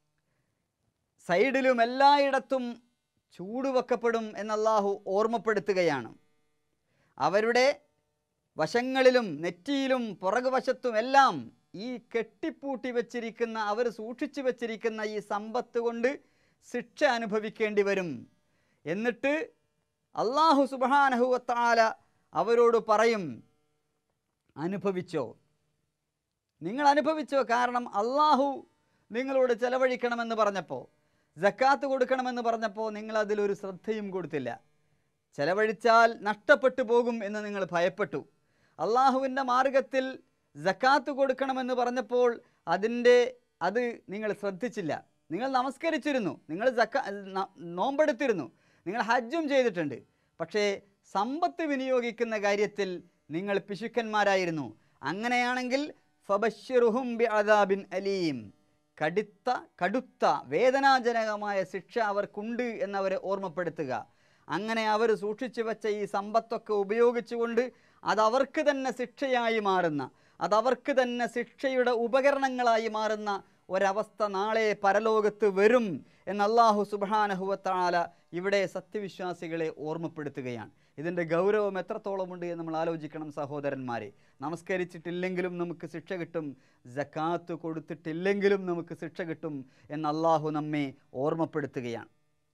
S1: സൈഡിലും എല്ലായിടത്തും ചൂടുവെക്കപ്പെടും എന്നല്ലാഹു ഓർമ്മപ്പെടുത്തുകയാണ് അവരുടെ വശങ്ങളിലും നെറ്റിയിലും പുറകുവശത്തും എല്ലാം ഈ കെട്ടിപ്പൂട്ടി വച്ചിരിക്കുന്ന അവർ സൂക്ഷിച്ചു വച്ചിരിക്കുന്ന ഈ സമ്പത്ത് കൊണ്ട് ശിക്ഷ അനുഭവിക്കേണ്ടി വരും എന്നിട്ട് അള്ളാഹു സുബാനഹുവത്താല അവരോട് പറയും അനുഭവിച്ചോ നിങ്ങൾ അനുഭവിച്ചോ കാരണം അള്ളാഹു നിങ്ങളോട് ചെലവഴിക്കണമെന്ന് പറഞ്ഞപ്പോൾ ജക്കാത്ത് കൊടുക്കണമെന്ന് പറഞ്ഞപ്പോൾ നിങ്ങൾ അതിലൊരു ശ്രദ്ധയും കൊടുത്തില്ല ചെലവഴിച്ചാൽ നഷ്ടപ്പെട്ടു പോകും എന്ന് നിങ്ങൾ ഭയപ്പെട്ടു അള്ളാഹുവിൻ്റെ മാർഗത്തിൽ ജക്കാത്ത് കൊടുക്കണമെന്ന് പറഞ്ഞപ്പോൾ അതിൻ്റെ അത് നിങ്ങൾ ശ്രദ്ധിച്ചില്ല നിങ്ങൾ നമസ്കരിച്ചിരുന്നു നിങ്ങൾ ജക്ക ന- നോമ്പെടുത്തിരുന്നു നിങ്ങൾ ഹജ്ജും ചെയ്തിട്ടുണ്ട് പക്ഷേ സമ്പത്ത് വിനിയോഗിക്കുന്ന കാര്യത്തിൽ നിങ്ങൾ പിശുക്കന്മാരായിരുന്നു അങ്ങനെയാണെങ്കിൽ ഫബഷിറുഹും ബി അദാബിൻ അലീം കടുത്ത കടുത്ത വേദനാജനകമായ ശിക്ഷ അവർക്കുണ്ട് എന്നവരെ ഓർമ്മപ്പെടുത്തുക അങ്ങനെ അവർ സൂക്ഷിച്ചു വെച്ച ഈ സമ്പത്തൊക്കെ ഉപയോഗിച്ചുകൊണ്ട് അതവർക്ക് തന്നെ ശിക്ഷയായി മാറുന്ന അതവർക്ക് തന്നെ ശിക്ഷയുടെ ഉപകരണങ്ങളായി മാറുന്ന ഒരവസ്ഥ നാളെ പരലോകത്ത് വരും എന്ന് അള്ളാഹു സുബാനഹുവത്താല ഇവിടെ സത്യവിശ്വാസികളെ ഓർമ്മപ്പെടുത്തുകയാണ് ഇതിൻ്റെ ഗൗരവം എത്രത്തോളമുണ്ട് എന്ന് നമ്മൾ ആലോചിക്കണം സഹോദരന്മാരെ നമസ്കരിച്ചിട്ടില്ലെങ്കിലും നമുക്ക് ശിക്ഷ കിട്ടും ജക്കാത്ത് കൊടുത്തിട്ടില്ലെങ്കിലും നമുക്ക് ശിക്ഷ കിട്ടും എന്ന് അള്ളാഹു നമ്മെ ഓർമ്മപ്പെടുത്തുകയാണ്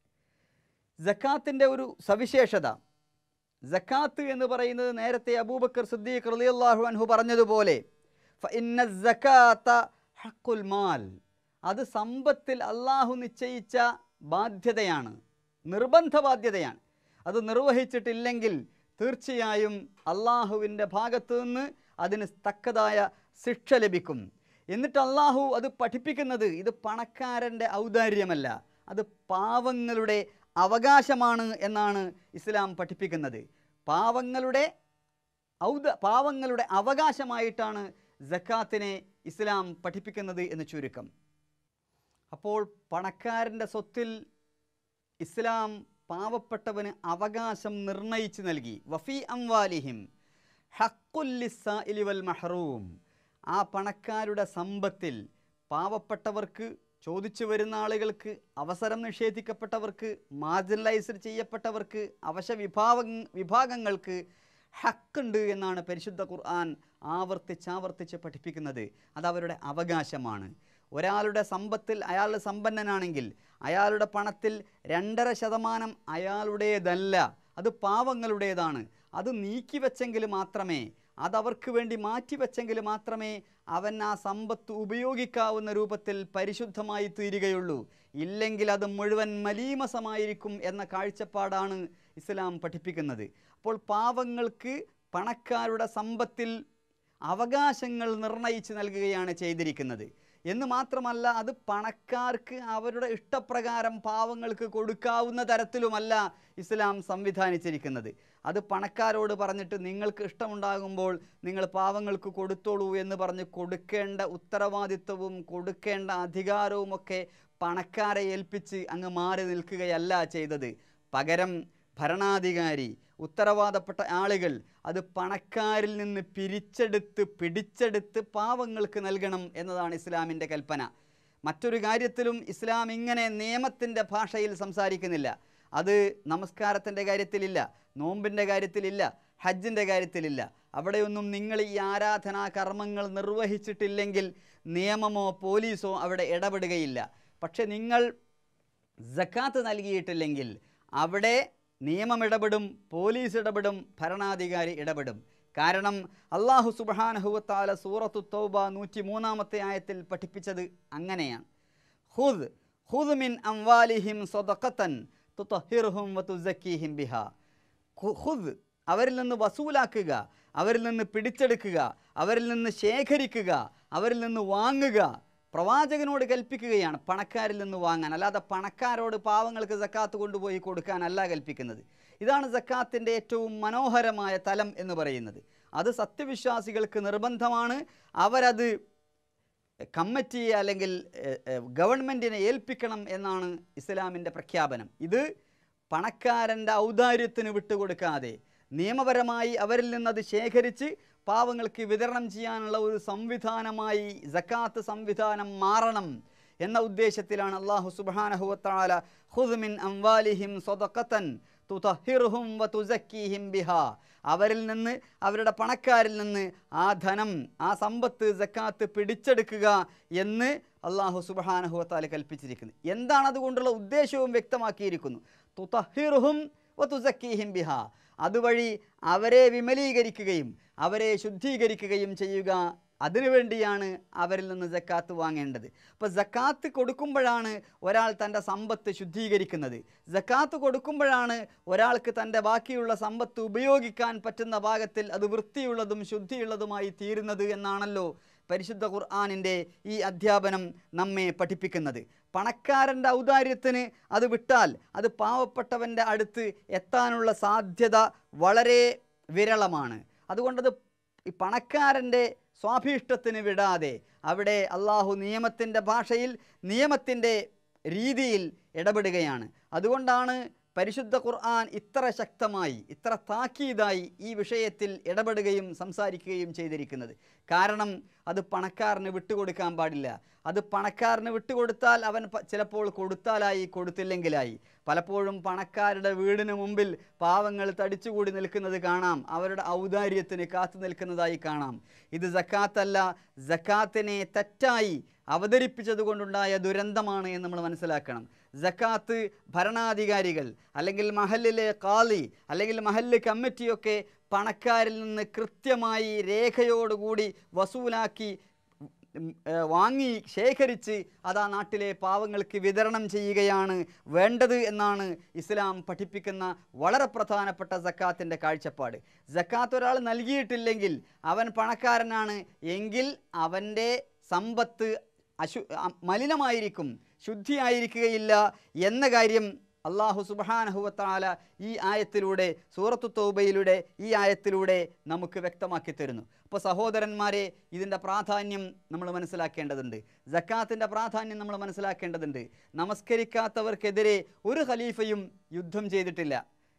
S1: ജക്കാത്തിൻ്റെ ഒരു സവിശേഷത ജക്കാത്ത് എന്ന് പറയുന്നത് നേരത്തെ അബൂബക്കർ സിദ്ദീഖ് റളിയല്ലാഹു അൻഹു പറഞ്ഞതുപോലെ ഫഇന്ന സകാത്ത ഹഖുൽ മാൽ അത് സമ്പത്തിൽ അള്ളാഹു നിശ്ചയിച്ച ബാധ്യതയാണ് നിർബന്ധ ബാധ്യതയാണ് അത് നിർവഹിച്ചിട്ടില്ലെങ്കിൽ തീർച്ചയായും അള്ളാഹുവിൻ്റെ ഭാഗത്തു നിന്ന് അതിന് തക്കതായ ശിക്ഷ ലഭിക്കും എന്നിട്ട് അള്ളാഹു അത് പഠിപ്പിക്കുന്നത് ഇത് പണക്കാരൻ്റെ ഔദാര്യമല്ല അത് പാവങ്ങളുടെ അവകാശമാണ് എന്നാണ് ഇസ്ലാം പഠിപ്പിക്കുന്നത് പാവങ്ങളുടെ ഔദ പാവങ്ങളുടെ അവകാശമായിട്ടാണ് ജക്കാത്തിനെ ഇസ്ലാം പഠിപ്പിക്കുന്നത് എന്ന് ചുരുക്കം അപ്പോൾ പണക്കാരൻ്റെ സ്വത്തിൽ ഇസ്ലാം പാവപ്പെട്ടവന് അവകാശം നിർണയിച്ചു നൽകി വഫി അംവാലിഹിം ഹക്കുല്ലിസാഇലി വൽ മഹറൂം ആ പണക്കാരുടെ സമ്പത്തിൽ പാവപ്പെട്ടവർക്ക് ചോദിച്ചു വരുന്ന ആളുകൾക്ക് അവസരം നിഷേധിക്കപ്പെട്ടവർക്ക് മാർജിനലൈസ്ഡ് ചെയ്യപ്പെട്ടവർക്ക് അവശ വിഭാഗ വിഭാഗങ്ങൾക്ക് ഹക്കുണ്ട് എന്നാണ് പരിശുദ്ധ ഖുർആൻ ആവർത്തിച്ചാവർത്തിച്ച് പഠിപ്പിക്കുന്നത് അത് അവരുടെ അവകാശമാണ് ഒരാളുടെ സമ്പത്തിൽ അയാൾ സമ്പന്നനാണെങ്കിൽ അയാളുടെ പണത്തിൽ രണ്ടര ശതമാനം അയാളുടേതല്ല അത് പാവങ്ങളുടേതാണ് അത് നീക്കിവെച്ചെങ്കിൽ മാത്രമേ അതവർക്ക് വേണ്ടി മാറ്റിവെച്ചെങ്കിൽ മാത്രമേ അവൻ ആ സമ്പത്ത് ഉപയോഗിക്കാവുന്ന രൂപത്തിൽ പരിശുദ്ധമായി തീരുകയുള്ളൂ ഇല്ലെങ്കിൽ അത് മുഴുവൻ മലീമസമായിരിക്കും എന്ന കാഴ്ചപ്പാടാണ് ഇസ്ലാം പഠിപ്പിക്കുന്നത് അപ്പോൾ പാവങ്ങൾക്ക് പണക്കാരുടെ സമ്പത്തിൽ അവകാശങ്ങൾ നിർണയിച്ച് നൽകുകയാണ് ചെയ്തിരിക്കുന്നത് എന്ന് മാത്രമല്ല അത് പണക്കാർക്ക് അവരുടെ ഇഷ്ടപ്രകാരം പാവങ്ങൾക്ക് കൊടുക്കാവുന്ന തരത്തിലുമല്ല ഇസ്ലാം സംവിധാനിച്ചിരിക്കുന്നത് അത് പണക്കാരോട് പറഞ്ഞിട്ട് നിങ്ങൾക്ക് ഇഷ്ടമുണ്ടാകുമ്പോൾ നിങ്ങൾ പാവങ്ങൾക്ക് കൊടുത്തോളൂ എന്ന് പറഞ്ഞ് കൊടുക്കേണ്ട ഉത്തരവാദിത്വവും കൊടുക്കേണ്ട അധികാരവുമൊക്കെ പണക്കാരെ ഏൽപ്പിച്ച് അങ്ങ് മാറി നിൽക്കുകയല്ല ചെയ്തത് പകരം ഭരണാധികാരി ഉത്തരവാദപ്പെട്ട ആളുകൾ അത് പണക്കാരിൽ നിന്ന് പിരിച്ചെടുത്ത് പിടിച്ചെടുത്ത് പാവങ്ങൾക്ക് നൽകണം എന്നതാണ് ഇസ്ലാമിൻ്റെ കൽപ്പന മറ്റൊരു കാര്യത്തിലും ഇസ്ലാം ഇങ്ങനെ നിയമത്തിൻ്റെ ഭാഷയിൽ സംസാരിക്കുന്നില്ല അത് നമസ്കാരത്തിൻ്റെ കാര്യത്തിലില്ല നോമ്പിൻ്റെ കാര്യത്തിലില്ല ഹജ്ജിൻ്റെ കാര്യത്തിലില്ല അവിടെയൊന്നും നിങ്ങൾ ഈ ആരാധനാ കർമ്മങ്ങൾ നിർവഹിച്ചിട്ടില്ലെങ്കിൽ നിയമമോ പോലീസോ അവിടെ ഇടപെടുകയില്ല പക്ഷെ നിങ്ങൾ ജക്കാത്ത് നൽകിയിട്ടില്ലെങ്കിൽ അവിടെ നിയമം ഇടപെടും പോലീസ് ഇടപെടും ഭരണാധികാരി ഇടപെടും കാരണം അള്ളാഹു സുബാനഹുവത്താല സൂറത്തു തൗബ നൂറ്റി മൂന്നാമത്തെ ആയത്തിൽ പഠിപ്പിച്ചത് അങ്ങനെയാണ് ഹുദ് ഹുദ് മിൻ അംവാലിഹിം സ്വതക്കത്തൻ തുതഹിർഹും വതുസക്കീഹിം ബിഹ ഖു- ഹുദ് അവരിൽ നിന്ന് വസൂലാക്കുക അവരിൽ നിന്ന് പിടിച്ചെടുക്കുക അവരിൽ നിന്ന് ശേഖരിക്കുക അവരിൽ നിന്ന് വാങ്ങുക പ്രവാചകനോട് കൽപ്പിക്കുകയാണ് പണക്കാരിൽ നിന്ന് വാങ്ങാൻ അല്ലാതെ പണക്കാരോട് പാവങ്ങൾക്ക് സക്കാത്ത് കൊണ്ടുപോയി കൊടുക്കാനല്ല കൽപ്പിക്കുന്നത് ഇതാണ് സക്കാത്തിൻ്റെ ഏറ്റവും മനോഹരമായ തലം എന്ന് പറയുന്നത് അത് സത്യവിശ്വാസികൾക്ക് നിർബന്ധമാണ് അവരത് കമ്മിറ്റിയെ അല്ലെങ്കിൽ എഹ്, എഹ്, ഗവൺമെൻറ്റിനെ ഏൽപ്പിക്കണം എന്നാണ് ഇസ്ലാമിൻ്റെ പ്രഖ്യാപനം ഇത് പണക്കാരൻ്റെ ഔദാര്യത്തിന് വിട്ടുകൊടുക്കാതെ നിയമപരമായി അവരിൽ നിന്നത് ശേഖരിച്ച് പാവങ്ങൾക്ക് വിതരണം ചെയ്യാനുള്ള ഒരു സംവിധാനമായി ജക്കാത്ത് സംവിധാനം മാറണം എന്ന ഉദ്ദേശത്തിലാണ് അള്ളാഹു സുബാനഹുവത്താല ഹുദ്മിൻ അംവാലിഹിം സ്വതക്കത്തൻ തുതഹിർഹും വതുസക്കീഹിം ബിഹാ അവരിൽ നിന്ന് അവരുടെ പണക്കാരിൽ നിന്ന് ആ ധനം ആ സമ്പത്ത് ജക്കാത്ത് പിടിച്ചെടുക്കുക എന്ന് അള്ളാഹു സുബാനഹുവത്താല കൽപ്പിച്ചിരിക്കുന്നു എന്താണ് അതുകൊണ്ടുള്ള ഉദ്ദേശവും വ്യക്തമാക്കിയിരിക്കുന്നു തുതഹിർഹും വതുസക്കീഹിം ബിഹാ അതുവഴി അവരെ വിമലീകരിക്കുകയും അവരെ ശുദ്ധീകരിക്കുകയും ചെയ്യുക അതിനുവേണ്ടിയാണ് അവരിൽ നിന്ന് ജക്കാത്ത് വാങ്ങേണ്ടത് അപ്പോൾ ജക്കാത്ത് കൊടുക്കുമ്പോഴാണ് ഒരാൾ തൻ്റെ സമ്പത്ത് ശുദ്ധീകരിക്കുന്നത് ജക്കാത്ത് കൊടുക്കുമ്പോഴാണ് ഒരാൾക്ക് തൻ്റെ ബാക്കിയുള്ള സമ്പത്ത് ഉപയോഗിക്കാൻ പറ്റുന്ന ഭാഗത്തിൽ അത് വൃത്തിയുള്ളതും ശുദ്ധിയുള്ളതുമായി തീരുന്നത് എന്നാണല്ലോ പരിശുദ്ധ ഖുർആാനിൻ്റെ ഈ അധ്യാപനം നമ്മെ പഠിപ്പിക്കുന്നത് പണക്കാരൻ്റെ ഔദാര്യത്തിന് അത് വിട്ടാൽ അത് പാവപ്പെട്ടവൻ്റെ അടുത്ത് എത്താനുള്ള സാധ്യത വളരെ വിരളമാണ് അതുകൊണ്ടത് ഈ പണക്കാരൻ്റെ സ്വാഭീഷ്ടത്തിന് വിടാതെ അവിടെ അള്ളാഹു നിയമത്തിൻ്റെ ഭാഷയിൽ നിയമത്തിൻ്റെ രീതിയിൽ ഇടപെടുകയാണ് അതുകൊണ്ടാണ് പരിശുദ്ധ ഖുർആൻ ഇത്ര ശക്തമായി ഇത്ര താക്കീതായി ഈ വിഷയത്തിൽ ഇടപെടുകയും സംസാരിക്കുകയും ചെയ്തിരിക്കുന്നത് കാരണം അത് പണക്കാരന് വിട്ടുകൊടുക്കാൻ പാടില്ല അത് പണക്കാരന് വിട്ടുകൊടുത്താൽ അവൻ പ- ചിലപ്പോൾ കൊടുത്താലായി കൊടുത്തില്ലെങ്കിലായി പലപ്പോഴും പണക്കാരുടെ വീടിന് മുമ്പിൽ പാവങ്ങൾ തടിച്ചുകൂടി നിൽക്കുന്നത് കാണാം അവരുടെ ഔദാര്യത്തിന് കാത്തു നിൽക്കുന്നതായി കാണാം ഇത് ജക്കാത്തല്ല ജക്കാത്തിനെ തെറ്റായി അവതരിപ്പിച്ചത് കൊണ്ടുണ്ടായ ദുരന്തമാണ് എന്ന് നമ്മൾ മനസ്സിലാക്കണം ജക്കാത്ത് ഭരണാധികാരികൾ അല്ലെങ്കിൽ മഹലിലെ കാളി അല്ലെങ്കിൽ മഹല്ല് കമ്മിറ്റിയൊക്കെ പണക്കാരിൽ നിന്ന് കൃത്യമായി രേഖയോടുകൂടി വസൂലാക്കി ഉം, ഏ, വാങ്ങി ശേഖരിച്ച് അത് ആ നാട്ടിലെ പാവങ്ങൾക്ക് വിതരണം ചെയ്യുകയാണ് വേണ്ടത് എന്നാണ് ഇസ്ലാം പഠിപ്പിക്കുന്ന വളരെ പ്രധാനപ്പെട്ട ജക്കാത്തിൻ്റെ കാഴ്ചപ്പാട് ജക്കാത്ത് ഒരാൾ നൽകിയിട്ടില്ലെങ്കിൽ അവൻ പണക്കാരനാണ് എങ്കിൽ അവൻ്റെ സമ്പത്ത് അശു അ- മലിനമായിരിക്കും ശുദ്ധിയായിരിക്കുകയില്ല എന്ന കാര്യം അള്ളാഹു സുബാനഹുവത്താല ഈ ആയത്തിലൂടെ സൂറത്തു തൗബയിലൂടെ ഈ ആയത്തിലൂടെ നമുക്ക് വ്യക്തമാക്കി തരുന്നു അപ്പോൾ സഹോദരന്മാരെ ഇതിൻ്റെ പ്രാധാന്യം നമ്മൾ മനസ്സിലാക്കേണ്ടതുണ്ട് ജക്കാത്തിൻ്റെ പ്രാധാന്യം നമ്മൾ മനസ്സിലാക്കേണ്ടതുണ്ട് നമസ്കരിക്കാത്തവർക്കെതിരെ ഒരു ഖലീഫയും യുദ്ധം ചെയ്തിട്ടില്ല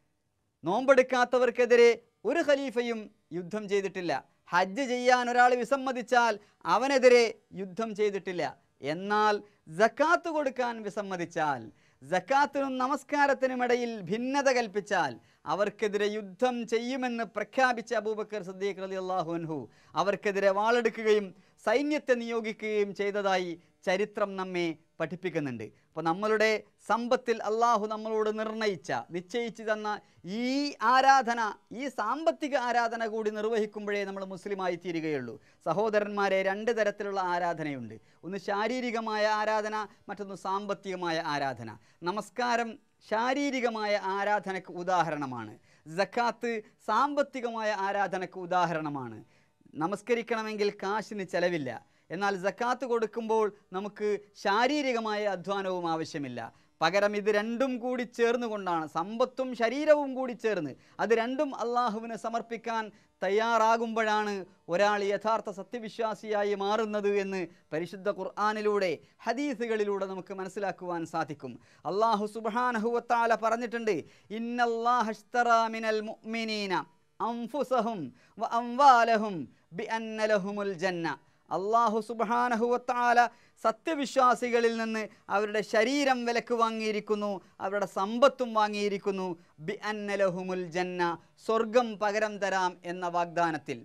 S1: നോമ്പെടുക്കാത്തവർക്കെതിരെ ഒരു ഖലീഫയും യുദ്ധം ചെയ്തിട്ടില്ല ഹജ്ജ് ചെയ്യാൻ ഒരാൾ വിസമ്മതിച്ചാൽ അവനെതിരെ യുദ്ധം ചെയ്തിട്ടില്ല എന്നാൽ ജക്കാത്ത് കൊടുക്കാൻ വിസമ്മതിച്ചാൽ ജക്കാത്തിനും നമസ്കാരത്തിനും ഇടയിൽ ഭിന്നത കൽപ്പിച്ചാൽ അവർക്കെതിരെ യുദ്ധം ചെയ്യുമെന്ന് പ്രഖ്യാപിച്ച അബൂബക്കർ സദ്ദീഖ് അലി അള്ളാഹു അൻഹു അവർക്കെതിരെ വാളെടുക്കുകയും സൈന്യത്തെ നിയോഗിക്കുകയും ചെയ്തതായി ചരിത്രം നമ്മെ പഠിപ്പിക്കുന്നുണ്ട് അപ്പോൾ നമ്മളുടെ സമ്പത്തിൽ അള്ളാഹു നമ്മളോട് നിർണയിച്ച നിശ്ചയിച്ചു തന്ന ഈ ആരാധന ഈ സാമ്പത്തിക ആരാധന കൂടി നിർവഹിക്കുമ്പോഴേ നമ്മൾ മുസ്ലിമായി തീരുകയുള്ളൂ സഹോദരന്മാരെ രണ്ട് തരത്തിലുള്ള ആരാധനയുണ്ട് ഒന്ന് ശാരീരികമായ ആരാധന മറ്റൊന്ന് സാമ്പത്തികമായ ആരാധന നമസ്കാരം ശാരീരികമായ ആരാധനയ്ക്ക് ഉദാഹരണമാണ് ജക്കാത്ത് സാമ്പത്തികമായ ആരാധനയ്ക്ക് ഉദാഹരണമാണ് നമസ്കരിക്കണമെങ്കിൽ കാശിന് ചെലവില്ല എന്നാൽ ജക്കാത്ത് കൊടുക്കുമ്പോൾ നമുക്ക് ശാരീരികമായ അധ്വാനവും ആവശ്യമില്ല പകരം ഇത് രണ്ടും കൂടി ചേർന്നുകൊണ്ടാണ് സമ്പത്തും ശരീരവും കൂടി ചേർന്ന് അത് രണ്ടും അള്ളാഹുവിന് സമർപ്പിക്കാൻ തയ്യാറാകുമ്പോഴാണ് ഒരാൾ യഥാർത്ഥ സത്യവിശ്വാസിയായി മാറുന്നത് എന്ന് പരിശുദ്ധ ഖുർആാനിലൂടെ ഹദീസുകളിലൂടെ നമുക്ക് മനസ്സിലാക്കുവാൻ സാധിക്കും അള്ളാഹു സുബാനഹുവത്താല പറഞ്ഞിട്ടുണ്ട് ഇന്നല്ലാഹ്തറാ മിനൽ മുഅ്മിനീന അംഫുസഹും വ അംവാലഹും ബി അന്നലഹുമുൽ ജന്ന അള്ളാഹു സുബാനഹുവത്താല സത്യവിശ്വാസികളിൽ നിന്ന് അവരുടെ ശരീരം വിലക്ക് വാങ്ങിയിരിക്കുന്നു അവരുടെ സമ്പത്തും വാങ്ങിയിരിക്കുന്നു ബി അന്നലഹുമുൽ ജന്ന സ്വർഗം പകരം തരാം എന്ന വാഗ്ദാനത്തിൽ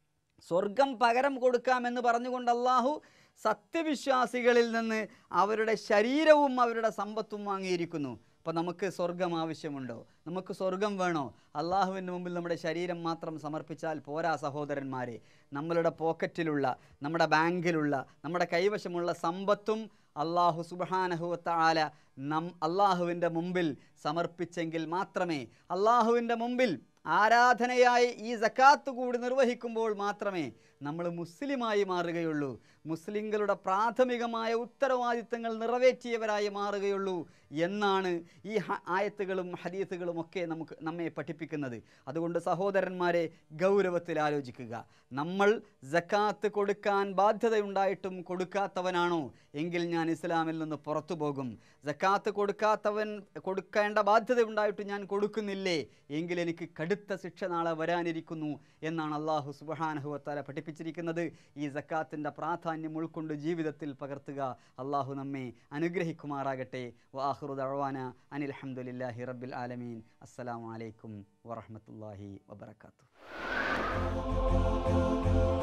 S1: സ്വർഗം പകരം കൊടുക്കാമെന്ന് പറഞ്ഞുകൊണ്ട് അള്ളാഹു സത്യവിശ്വാസികളിൽ നിന്ന് അവരുടെ ശരീരവും അവരുടെ സമ്പത്തും വാങ്ങിയിരിക്കുന്നു അപ്പോൾ നമുക്ക് സ്വർഗം ആവശ്യമുണ്ടോ നമുക്ക് സ്വർഗം വേണോ അള്ളാഹുവിൻ്റെ മുമ്പിൽ നമ്മുടെ ശരീരം മാത്രം സമർപ്പിച്ചാൽ പോരാ സഹോദരന്മാരെ നമ്മളുടെ പോക്കറ്റിലുള്ള നമ്മുടെ ബാങ്കിലുള്ള നമ്മുടെ കൈവശമുള്ള സമ്പത്തും അള്ളാഹു സുബാനഹുവത്ത ആല നം അള്ളാഹുവിൻ്റെ മുമ്പിൽ സമർപ്പിച്ചെങ്കിൽ മാത്രമേ അള്ളാഹുവിൻ്റെ മുമ്പിൽ ആരാധനയായി ഈ സക്കാത്ത് കൂടി നിർവഹിക്കുമ്പോൾ മാത്രമേ നമ്മൾ മുസ്ലിമായി മാറുകയുള്ളൂ മുസ്ലിങ്ങളുടെ പ്രാഥമികമായ ഉത്തരവാദിത്തങ്ങൾ നിറവേറ്റിയവരായി മാറുകയുള്ളൂ എന്നാണ് ഈ ഹ- ആയത്തുകളും ഹദീസുകളും ഒക്കെ നമുക്ക് നമ്മെ പഠിപ്പിക്കുന്നത് അതുകൊണ്ട് സഹോദരന്മാരെ ഗൗരവത്തിൽ ആലോചിക്കുക നമ്മൾ ജക്കാത്ത് കൊടുക്കാൻ ബാധ്യതയുണ്ടായിട്ടും കൊടുക്കാത്തവനാണോ എങ്കിൽ ഞാൻ ഇസ്ലാമിൽ നിന്ന് പുറത്തു പോകും ജക്കാത്ത് കൊടുക്കാത്തവൻ കൊടുക്കേണ്ട ബാധ്യത ഉണ്ടായിട്ടും ഞാൻ കൊടുക്കുന്നില്ലേ എങ്കിൽ എനിക്ക് കടുത്ത ശിക്ഷ നാളെ വരാനിരിക്കുന്നു എന്നാണ് അള്ളാഹു സുബാനഹുവത്താല പഠിപ്പിച്ചിരിക്കുന്നത് ഈ ജക്കാത്തിൻ്റെ പ്രാധാന്യം ഉൾക്കൊണ്ട് ജീവിതത്തിൽ പകർത്തുക അള്ളാഹു നമ്മെ അനുഗ്രഹിക്കുമാറാകട്ടെ വാഹുറു ദഴവാന അനിൽ അഹമ്മദില്ലാഹി റബ്ബിൽ ആലമീൻ അസ്സലാമു അലൈക്കും വറഹമത്തല്ലാഹി വബർക്കാത്തു